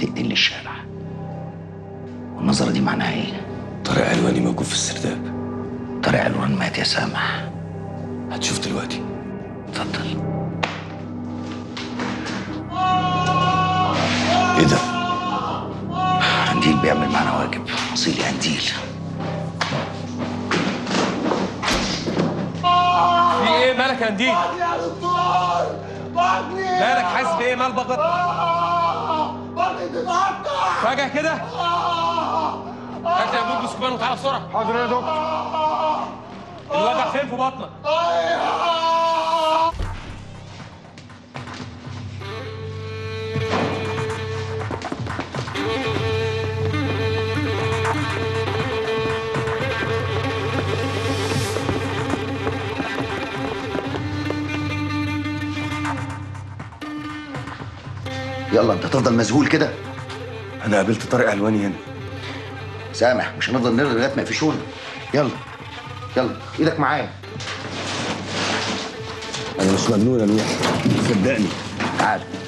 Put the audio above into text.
تقتل لي الشارع والنظرة دي معناها ايه؟ طارق علواني موجود في السرداب طارق علوان مات يا سامح هتشوف دلوقتي اتفضل ايه ده؟ قنديل بيعمل معانا واجب اصيل يا قنديل في ايه مالك يا قنديل؟ يا دكتور بطني مالك حاسس بايه مال بطنك؟ بطني بتتقطع فجأة كده؟ هات لي عمود بسكوبان وتعالى بسرعة حاضر يا دكتور الوجع فين في بطنك؟ يلا انت تفضل مذهول كده انا قابلت طارق علواني هنا سامح مش هنفضل نرغي لغايه ما يقفشونا يلا يلا ايدك معايا انا مش مجنون يا نوح صدقني تعال